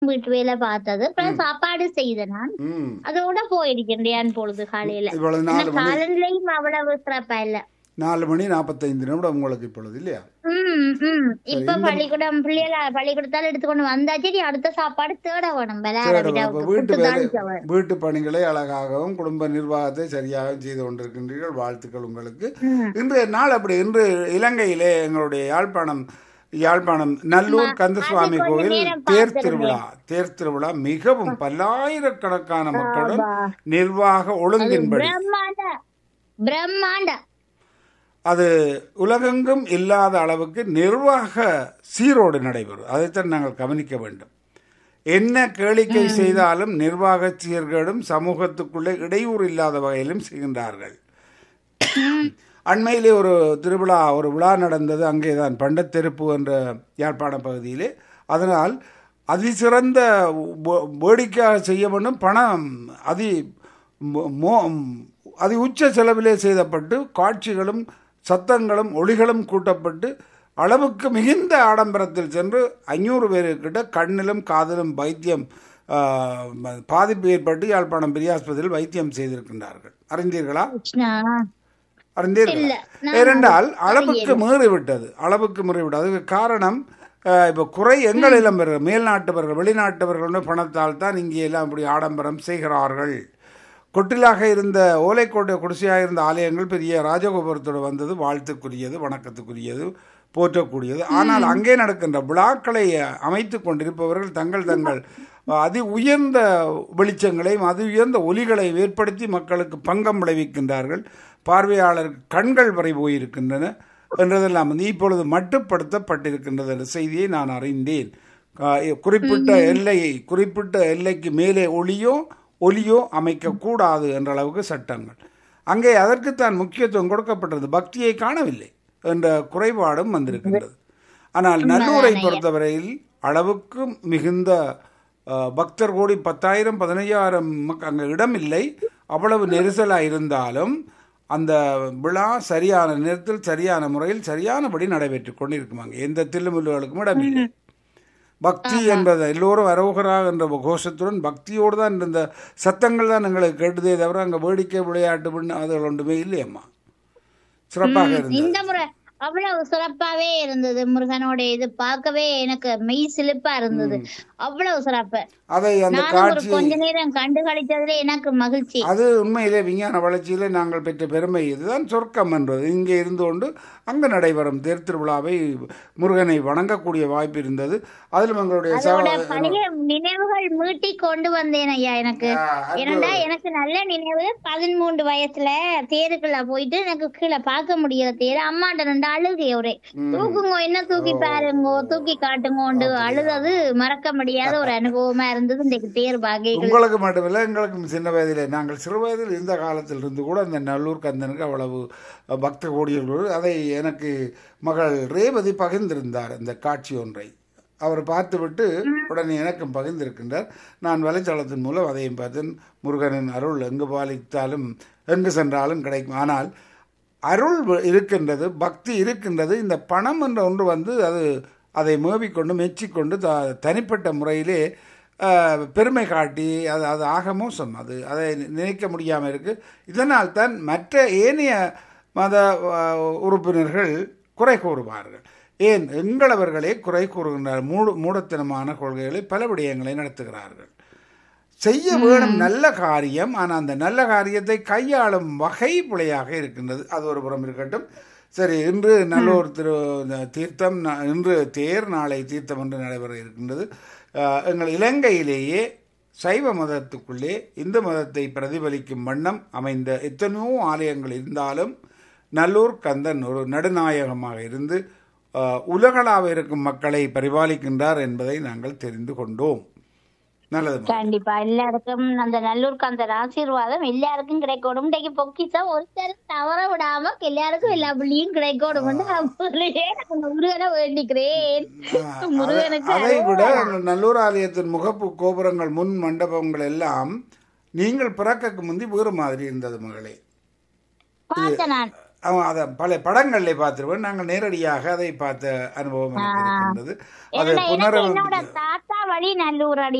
வீட்டு வேலை பார்த்தது அப்புறம் சாப்பாடு செய்த நான் ம் அதோட போயிருக்கின்றேன் பொழுது காலையில இவ்வளவு ஆனா நாலு மணி காலநிலையும் அவ்வளவு சிறப்பா இல்ல நாலு மணி நாற்பத்தைந்து நிமிடம் உங்களுக்கு இப்பொழுது இல்லையா உம் உம் இப்ப இந்த- பள்ளிக்கூடம் பிள்ளைகள பள்ளிக்கூடத்தால எடுத்துக்கொண்டு வந்தாச்சு இனி அடுத்த சாப்பாடு தேட வேணும் விளையாட சரி, அப்ப விடாவுக்கு வீட்டு புட்டு வேலை தாளிக்க வேணும். வீட்டு பணிகளை அழகாகவும் குடும்ப நிர்வாகத்தை சரியாகவும் செய்து கொண்டிருக்கின்றீர்கள் வாழ்த்துக்கள் உங்களுக்கு ம். இன்றைய நாள் அப்படி இன்று இலங்கையிலே எங்களுடைய யாழ்ப்பாணம் யாழ்ப்பாணம் நல்லூர் கந்தசுவாமி கொஞ்ச கோயில் நேரம் தேர் பார்த்திருந்தேன். திருவிழா தேர் திருவிழா மிகவும் பல்லாயிரக்கணக்கான மக்களுடன் ஆமா. நிர்வாக ஒழுங்கின்படி பிரம்மாண்ட பிரம்மாண்ட அது உலகெங்கும் இல்லாத அளவுக்கு நிர்வாக சீரோடு நடைபெறும் அதைத்தான் நாங்கள் கவனிக்க வேண்டும் என்ன கேளிக்கை செய்தாலும் நிர்வாக சீர்கேடும் சமூகத்துக்குள்ளே இடையூறு இல்லாத வகையிலும் செய்கின்றார்கள் அண்மையிலே ஒரு திருவிழா ஒரு விழா நடந்தது அங்கேதான் பண்டத்தெருப்பு என்ற யாழ்ப்பாண பகுதியிலே அதனால் அதிசிறந்த வே- வேடிக்கையாக செய்ய வேண்டும் பணம் அதி மோ- மோ- அதி உச்ச செலவிலே செய்தப்பட்டு காட்சிகளும் சத்தங்களும் ஒளிகளும் கூட்டப்பட்டு அளவுக்கு மிகுந்த ஆடம்பரத்தில் சென்று ஐநூறு பேருக்கிட்ட கண்ணிலும் காதிலும் வைத்தியம் ஆ, பாதிப்பு ஏற்பட்டு யாழ்ப்பாணம் பெரியாஸ்பத்திரியில் வைத்தியம் செய்திருக்கின்றார்கள் அறிந்தீர்களா கிருஷ்ணா அறிந்தீர்கள் இல்ல, நான் ஏனென்றால் அளவுக்கு மீறிவிட்டது அளவுக்கு மீறிவிட்டது அதுக்கு காரணம் அஹ், இப்ப குறை எங்கள் இளம்பெறுகள் மேல்நாட்டவர்கள் வெளிநாட்டவர்களுடைய பணத்தால் தான் இங்கே எல்லாம் இப்படி ஆடம்பரம் செய்கிறார்கள் கொட்டிலாக இருந்த ஓலைக்கோட்டை குடிசையாக இருந்த ஆலயங்கள் பெரிய ராஜகோபுரத்தோடு வந்தது வாழ்த்துக்குரியது வணக்கத்துக்குரியது போற்றக்கூடியது ஆனால் அங்கே நடக்கின்ற விழாக்களை அமைத்து கொண்டிருப்பவர்கள் தங்கள் தங்கள் அதி உயர்ந்த வெளிச்சங்களையும் அதி உயர்ந்த ஒலிகளை ஏற்படுத்தி மக்களுக்கு பங்கம் விளைவிக்கின்றார்கள் பார்வையாளர் கண்கள் வரை போயிருக்கின்றன என்றதெல்லாம் வந்து இப்பொழுது மட்டுப்படுத்தப்பட்டிருக்கின்றது என்ற செய்தியை நான் அறிந்தேன் கா- குறிப்பிட்ட எல்லையை குறிப்பிட்ட எல்லைக்கு மேலே ஒளியோ ஒலியோ அமைக்கக்கூடாது என்ற அளவுக்கு சட்டங்கள் அங்கே அதற்குத்தான் முக்கியத்துவம் கொடுக்கப்பட்டது பக்தியை காணவில்லை என்ற குறைபாடும் வந்திருக்கின்றது ஆனால் நல்லூரை பொறுத்தவரையில் அளவுக்கு மிகுந்த அஹ், பக்தர் கோடி பத்தாயிரம் பதினையாயிரம் மக்க- அங்கே இடம் இல்லை அவ்வளவு நெரிசலாக இருந்தாலும் அந்த விழா சரியான நேரத்தில் சரியான முறையில் சரியானபடி நடைபெற்றுக் கொண்டிருக்குமாங்க எந்த தில்லுமுல்லுகளுக்கும் இடமில்லை பக்தி என்பது எல்லோரும் அரோகரா என்ற கோஷத்துடன் பக்தியோடு தான் இந்த சத்தங்கள் தான் எங்களுக்கு கேட்டதே தவிர அங்கே வேடிக்கை விளையாட்டு பண்ண அது ஒன்றுமே இல்லையம்மா சிறப்பாக இருந்தது இந்த முறை அவ்வளவு சிறப்பாவே இருந்தது முருகனோட இது பார்க்கவே எனக்கு மெய் சிலிப்பா இருந்தது அவ்வளவு சிறப்பு அதை அந்த நானும் ஒரு காட்சி கொஞ்ச நேரம் கண்டு கழித்ததுல எனக்கு மகிழ்ச்சி அது உண்மையிலே விஞ்ஞான வளர்ச்சியிலே நாங்கள் பெற்ற பெருமை இதுதான் சொர்க்கம் என்பது இங்கே இருந்து கொண்டு அங்கு நடைபெறும் தேர் திருவிழாவை முருகனை வணங்கக்கூடிய வாய்ப்பு இருந்தது அதிலும் எங்களுடைய அதோட சகோ- பழைய நினைவுகள் மீட்டி கொண்டு வந்தேன் ஐயா எனக்கு ஆ, அது- ஏனண்டா எனக்கு நல்ல நினைவு பதிமூன்று வயசுல தேருக்குள்ள போயிட்டு எனக்கு கீழே பார்க்க முடியல தேர் அம்மாட்ட ரெண்டு அழுகை ஒரே தூக்குங்கோ என்ன தூக்கி பாருங்கோ தூக்கி காட்டுங்கோண்டு அழுதது மறக்க முடியாத ஒரு அனுபவமா இருந்தது இந்த தேர் பாகைகள் உங்களுக்கு மட்டுமில்லை எங்களுக்கும் சின்ன வயதிலே நாங்கள் சிறு வயதில் இருந்த காலத்தில் இருந்து கூட அந்த நல்லூர் கந்தனுக்கு அவ்வளவு பக்த கோடிகள் அதை எனக்கு மகள் ரேவதி பகிர்ந்திருந்தார் இந்த காட்சி ஒன்றை அவர் பார்த்துவிட்டு உடனே எனக்கும் பகிர்ந்திருக்கின்றார் நான் வலைத்தளத்தின் மூலம் அதையும் பார்த்தேன் முருகனின் அருள் எங்கு பாலித்தாலும் எங்கு சென்றாலும் கிடைக்கும் ஆனால் அருள் வ- இருக்கின்றது பக்தி இருக்கின்றது இந்த பணம் என்ற ஒன்று வந்து அது அதை மேவிக்கொண்டு மெச்சிக்கொண்டு த தனிப்பட்ட முறையிலே ஆஹ், பெருமை காட்டி அது அது ஆக மோசம் அது அதை நினைக்க முடியாமல் இருக்கு இதனால் தான் மற்ற ஏனைய மத ஆஹ், உறுப்பினர்கள் குறை கூறுவார்கள் ஏன் எங்களவர்களே குறை கூறுகின்றார் மூடு மூடத்தனமான கொள்கைகளை பல விடயங்களை நடத்துகிறார்கள் செய்ய வேணும் நல்ல காரியம் ஆனால் அந்த நல்ல காரியத்தை கையாளும் வகை பிழையாக இருக்கின்றது அது ஒரு புறம் இருக்கட்டும் சரி இன்று நல்லூர் திரு தீர்த்தம் நா- இன்று தேர் நாளை தீர்த்தம் என்று நடைபெற இருக்கின்றது அஹ், எங்கள் இலங்கையிலேயே சைவ மதத்துக்குள்ளே இந்து மதத்தை பிரதிபலிக்கும் வண்ணம் அமைந்த எத்தனையோ ஆலயங்கள் இருந்தாலும் நல்லூர் கந்தன் ஒரு நடுநாயகமாக இருந்து அஹ், உலகளாவ இருக்கும் மக்களை பரிபாலிக்கின்றார் என்பதை நாங்கள் தெரிந்து கொண்டோம் நல்லது மகளே. கண்டிப்பா எல்லாருக்கும் அந்த நல்லூருக்கு அந்த ஆசீர்வாதம் எல்லாருக்கும் கிடைக்கணும் இன்றைக்கு பொக்கிசம் ஒருத்தர் தவற விடாம எல்லாருக்கும் எல்லா புள்ளியும் கிடைக்கணும் முருகனை வேண்டிக்கிறேன் அதை- முருகனுக்கு அதை விட நல்லூர் ஆலயத்தின் முகப்பு கோபுரங்கள் முன் மண்டபங்கள் எல்லாம் நீங்கள் பிறக்கக்கு முந்தி வேறு மாதிரி இருந்தது மகளே பார்த்தேன் நான் அவன் அதை பல படங்களிலே பார்த்துருவேன் நாங்கள் நேரடியாக அதை பார்த்த அனுபவம் எனக்கு இருக்கின்றது அது என்னோட- எனக்கு என்னோட புனரமைப்பு தாத்தா வழி நல்லூர் அடி